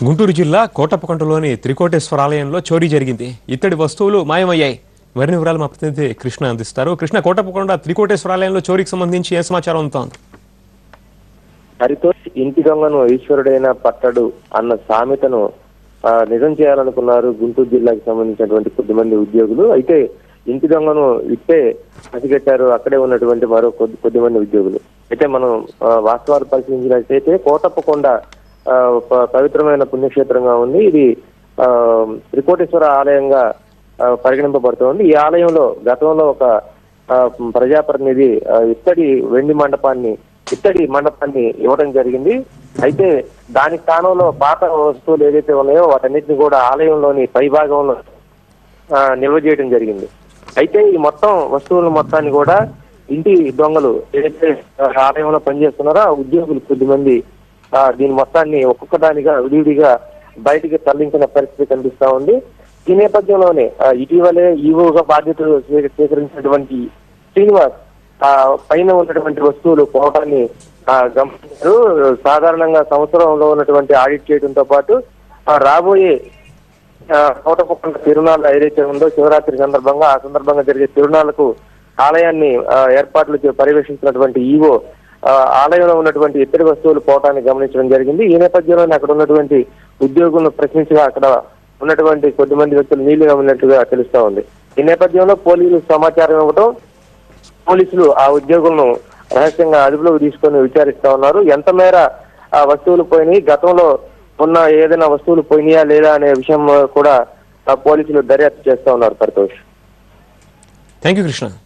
గుంటూరు జిల్లా కోటప్పకొండలోని త్రికోటేశ్వర ఆలయంలో చోరీ జరిగింది ఇత్తడి వస్తువులు మాయమయ్యాయి మరిన్ని వివరాలు మా ప్రతినిధి కృష్ణ అందిస్తారు కృష్ణ కోటప్పకొండ త్రికోటేశ్వర ఆలయంలో చోరీకి సంబంధించి ఏ సమాచారం అందుతోంది హరితో ఇంటి దొంగను ఈశ్వరుడైన పట్టడు అన్న సామెతను ఆ, నిజం చేయాలనుకున్నారు గుంటూరు జిల్లాకి సంబంధించినటువంటి కొద్దిమంది ఉద్యోగులు అయితే ఇంటి దొంగను ఇట్టే పసిగట్టారు అక్కడే ఉన్నటువంటి మరో కొద్ది కొద్దిమంది ఉద్యోగులు అయితే మనం ఆ, వాస్తవాలు పరిశీలించినట్లయితే కోటప్పకొండ ఆ, ప- పవిత్రమైన పుణ్యక్షేత్రంగా ఉంది ఇది ఆ, త్రికోటేశ్వర ఆలయంగా ఆ, పరిగణింపబడుతోంది ఈ ఆలయంలో గతంలో ఒక ఆ, ప్రజాప్రతినిధి ఆ, ఇత్తడి వెండి మండపాన్ని ఇత్తడి మండపాన్ని ఇవ్వడం జరిగింది అయితే దాని స్థానంలో పాత వస్తువులు ఏదైతే ఉన్నాయో వాటన్నిటిని కూడా ఆలయంలోని పై భాగంలో ఆ, నిల్వ చేయడం జరిగింది అయితే ఈ మొత్తం వస్తువుల మొత్తాన్ని కూడా ఇంటి దొంగలు ఏదైతే ఆ, ఆలయంలో పనిచేస్తున్నారో ఆ ఉద్యోగులు కొద్దిమంది ఆ, దీని మొత్తాన్ని ఒక్కొక్క దానిగా విడివిడిగా బయటికి తరలించిన పరిస్థితి కనిపిస్తా ఉంది ఈ నేపథ్యంలోనే ఆ, ఇటీవలే ఈవోగా బాధ్యతలు స్వీ- స్వీకరించినటువంటి శ్రీనివాస్ ఆ పైన ఉన్నటువంటి వస్తువులు పోవటాన్ని ఆ, గమనించారు సాధారణంగా సంవత్సరంలో ఉన్నటువంటి ఆడిట్ చేయడంతో పాటు ఆ, రాబోయే ఆ, కోటప్పకొండ తిరునాళ్ళ ఏదైతే ఉందో శివరాత్రి సందర్భంగా ఆ సందర్భంగా జరిగే తిరునాళ్లకు ఆలయాన్ని ఆ, ఏర్పాట్లు చే- పర్యవేక్షించినటువంటి ఈవో ఆ, ఆలయంలో ఉన్నటువంటి ఇతర వస్తువులు పోవటాన్ని గమనించడం జరిగింది ఈ నేపథ్యంలోనే అక్కడ ఉన్నటువంటి ఉద్యోగులను ప్రశ్నించగా అక్కడ ఉన్నటువంటి కొద్దిమంది వ్యక్తులు నీళ్లు గమనినట్లుగా తెలుస్తా ఉంది ఈ నేపథ్యంలో పోలీసులు సమాచారం ఇవ్వడం పోలీసులు ఆ ఉద్యోగులను రహస్యంగా అదుపులోకి తీసుకొని విచారిస్తా ఉన్నారు ఎంత మేర ఆ వస్తువులు పోయినాయి గతంలో ఉన్న ఏదైనా వస్తువులు పోయినాయా లేదా అనే విషయం కూడా ఆ పోలీసులు దర్యాప్తు చేస్తా ఉన్నారు పరితోష్ థ్యాంక్ యూ కృష్ణ